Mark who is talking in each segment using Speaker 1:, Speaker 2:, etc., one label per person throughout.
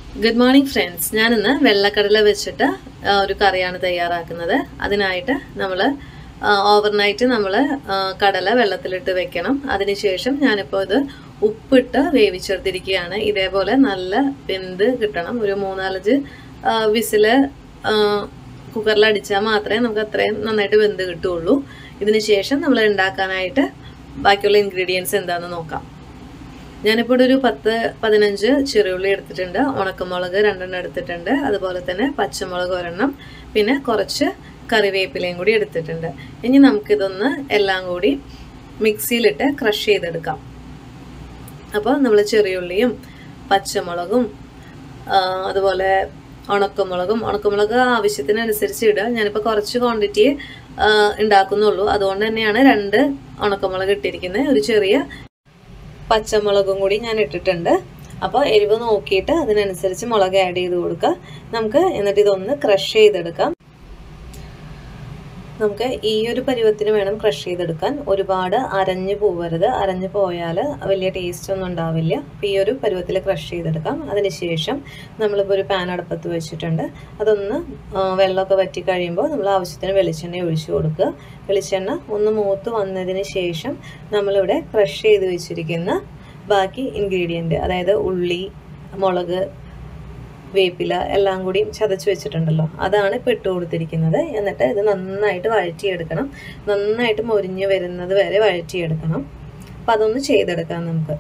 Speaker 1: good morning friends ഞാനിന്ന് വെള്ളക്കടല വെച്ചിട്ട് ആ, ഒരു കറിയാണ് തയ്യാറാക്കുന്നത് അതിനായിട്ട് നമ്മൾ ഓവർനൈറ്റ് നമ്മൾ കടല വെള്ളത്തിലിട്ട് വെക്കണം അതിനുശേഷം ഞാനിപ്പോൾ ഇത് ഉപ്പിട്ട് വേവിച്ചെടുത്തിരിക്കുകയാണ് ഇതേപോലെ നല്ല വെന്ത് കിട്ടണം ഒരു മൂന്നാലഞ്ച് വിസില് കുക്കറിൽ അടിച്ചാൽ മാത്രമേ നമുക്ക് അത്രയും നന്നായിട്ട് വെന്ത് കിട്ടുള്ളൂ ഇതിന് ശേഷം നമ്മൾ ഉണ്ടാക്കാനായിട്ട് ബാക്കിയുള്ള ഇൻഗ്രീഡിയൻസ് എന്താണെന്ന് നോക്കാം ഞാനിപ്പോൾ ഇവിടെ ഒരു പത്ത് പതിനഞ്ച് ചെറിയുള്ളി എടുത്തിട്ടുണ്ട് ഉണക്കമുളക് രണ്ടെണ്ണം എടുത്തിട്ടുണ്ട് അതുപോലെ തന്നെ പച്ചമുളക് ഒരെണ്ണം പിന്നെ കുറച്ച് കറിവേപ്പിലയും കൂടി എടുത്തിട്ടുണ്ട് ഇനി നമുക്കിതൊന്ന് എല്ലാം കൂടി മിക്സിയിലിട്ട് ക്രഷ് ചെയ്തെടുക്കാം അപ്പോൾ നമ്മൾ ചെറിയുള്ളിയും പച്ചമുളകും ആ, അതുപോലെ ഉണക്കമുളകും ഉണക്കമുളക് ആവശ്യത്തിനനുസരിച്ച് ഇടുക ഞാനിപ്പോൾ കുറച്ച് ക്വാണ്ടിറ്റി ഉണ്ടാക്കുന്നുള്ളൂ അതുകൊണ്ട് തന്നെയാണ് രണ്ട് ഉണക്കമുളക് ഇട്ടിരിക്കുന്നത് ഒരു ചെറിയ പച്ചമുളകും കൂടി ഞാൻ ഇട്ടിട്ടുണ്ട് അപ്പോൾ എരിവ് നോക്കിയിട്ട് അതിനനുസരിച്ച് മുളക് ആഡ് ചെയ്ത് കൊടുക്കുക നമുക്ക് എന്നിട്ട് ഇതൊന്ന് ക്രഷ് ചെയ്തെടുക്കാം നമുക്ക് ഈ ഒരു പരുവത്തിന് വേണം ക്രഷ് ചെയ്തെടുക്കാൻ ഒരുപാട് അരഞ്ഞു പോവരുത് അരഞ്ഞു പോയാൽ വലിയ ടേസ്റ്റ് ഒന്നും ഉണ്ടാവില്ല അപ്പോൾ ഈ ഒരു പരുവത്തിൽ ക്രഷ് ചെയ്തെടുക്കാം അതിനുശേഷം നമ്മളിപ്പോൾ ഒരു പാൻ അടുപ്പത്ത് വെച്ചിട്ടുണ്ട് അതൊന്ന് ആ, വെള്ളമൊക്കെ വറ്റി കഴിയുമ്പോൾ നമ്മൾ ആവശ്യത്തിന് വെളിച്ചെണ്ണ ഒഴിച്ചു കൊടുക്കുക വെളിച്ചെണ്ണ ഒന്ന് മൂത്ത് വന്നതിന് ശേഷം നമ്മളിവിടെ ക്രഷ് ചെയ്ത് വെച്ചിരിക്കുന്ന ബാക്കി ഇൻഗ്രീഡിയൻറ്റ് അതായത് ഉള്ളി മുളക് വേപ്പില എല്ലാം കൂടി ചതച്ച് വെച്ചിട്ടുണ്ടല്ലോ അതാണ് ഇപ്പോൾ ഇട്ട് കൊടുത്തിരിക്കുന്നത് എന്നിട്ട് ഇത് നന്നായിട്ട് വഴറ്റിയെടുക്കണം നന്നായിട്ട് മൊരിഞ്ഞ് വരുന്നത് വരെ വഴറ്റിയെടുക്കണം അപ്പം അതൊന്ന് ചെയ്തെടുക്കാം നമുക്ക്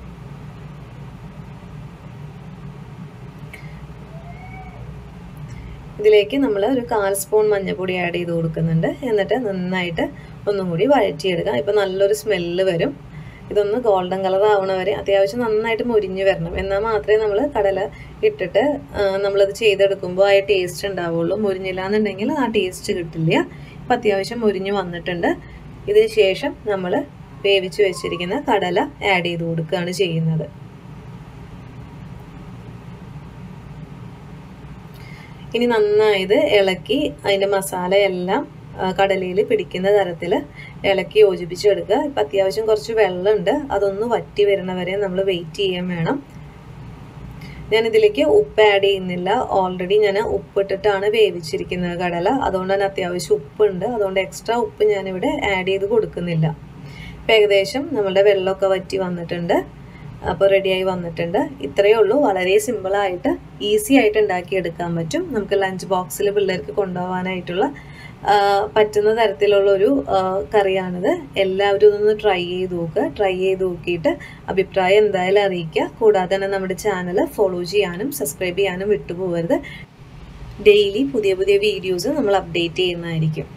Speaker 1: ഇതിലേക്ക് നമ്മൾ ഒരു കാൽ സ്പൂൺ മഞ്ഞൾപ്പൊടി ആഡ് ചെയ്ത് കൊടുക്കുന്നുണ്ട് എന്നിട്ട് നന്നായിട്ട് ഒന്നും കൂടി വഴറ്റിയെടുക്കാം ഇപ്പം നല്ലൊരു സ്മെല്ല് വരും ഇതൊന്ന് ഗോൾഡൻ കളർ ആവണ വരെ അത്യാവശ്യം നന്നായിട്ട് മുരിഞ്ഞ് വരണം എന്നാൽ മാത്രമേ നമ്മൾ കടല ഇട്ടിട്ട് ആ, നമ്മളത് ചെയ്തെടുക്കുമ്പോൾ ആ ടേസ്റ്റ് ഉണ്ടാവുള്ളൂ മുരിഞ്ഞില്ല എന്നുണ്ടെങ്കിൽ ആ ടേസ്റ്റ് കിട്ടില്ല ഇപ്പം അത്യാവശ്യം മുരിഞ്ഞ് വന്നിട്ടുണ്ട് ഇതിന് ശേഷം നമ്മൾ വേവിച്ച് വെച്ചിരിക്കുന്ന കടല ആഡ് ചെയ്ത് കൊടുക്കുകയാണ് ചെയ്യുന്നത് ഇനി നന്നായത് ഇളക്കി അതിൻ്റെ മസാലയെല്ലാം കടലയിൽ പിടിക്കുന്ന തരത്തിൽ ഇളക്കി യോജിപ്പിച്ചെടുക്കുക ഇപ്പം അത്യാവശ്യം കുറച്ച് വെള്ളമുണ്ട് അതൊന്ന് വറ്റി വരുന്ന വരെ നമ്മൾ വെയിറ്റ് ചെയ്യാൻ വേണം ഞാൻ ഇതിലേക്ക് ഉപ്പ് ആഡ് ചെയ്യുന്നില്ല ഓൾറെഡി ഞാൻ ഉപ്പിട്ടിട്ടാണ് വേവിച്ചിരിക്കുന്നത് കടല അതുകൊണ്ട് തന്നെ അത്യാവശ്യം ഉപ്പുണ്ട് അതുകൊണ്ട് എക്സ്ട്രാ ഉപ്പ് ഞാനിവിടെ ആഡ് ചെയ്ത് കൊടുക്കുന്നില്ല ഇപ്പം ഏകദേശം നമ്മളുടെ വെള്ളമൊക്കെ വറ്റി വന്നിട്ടുണ്ട് അപ്പോൾ റെഡിയായി വന്നിട്ടുണ്ട് ഇത്രയേ ഉള്ളൂ വളരെ സിമ്പിളായിട്ട് ഈസി ആയിട്ട് ഉണ്ടാക്കിയെടുക്കാൻ പറ്റും നമുക്ക് ലഞ്ച് ബോക്സിൽ പിള്ളേർക്ക് കൊണ്ടുപോകാനായിട്ടുള്ള ആ, പറ്റുന്ന തരത്തിലുള്ള ഒരു ആ, കറിയാണിത് എല്ലാവരും ഇതൊന്ന് ട്രൈ ചെയ്ത് നോക്കുക ട്രൈ ചെയ്ത് നോക്കിയിട്ട് അഭിപ്രായം എന്തായാലും അറിയിക്കുക കൂടാതെ തന്നെ നമ്മുടെ ചാനൽ ഫോളോ ചെയ്യാനും സബ്സ്ക്രൈബ് ചെയ്യാനും വിട്ടുപോകരുത് ഡെയിലി പുതിയ പുതിയ വീഡിയോസ് നമ്മൾ അപ്ഡേറ്റ് ചെയ്യുന്നതായിരിക്കും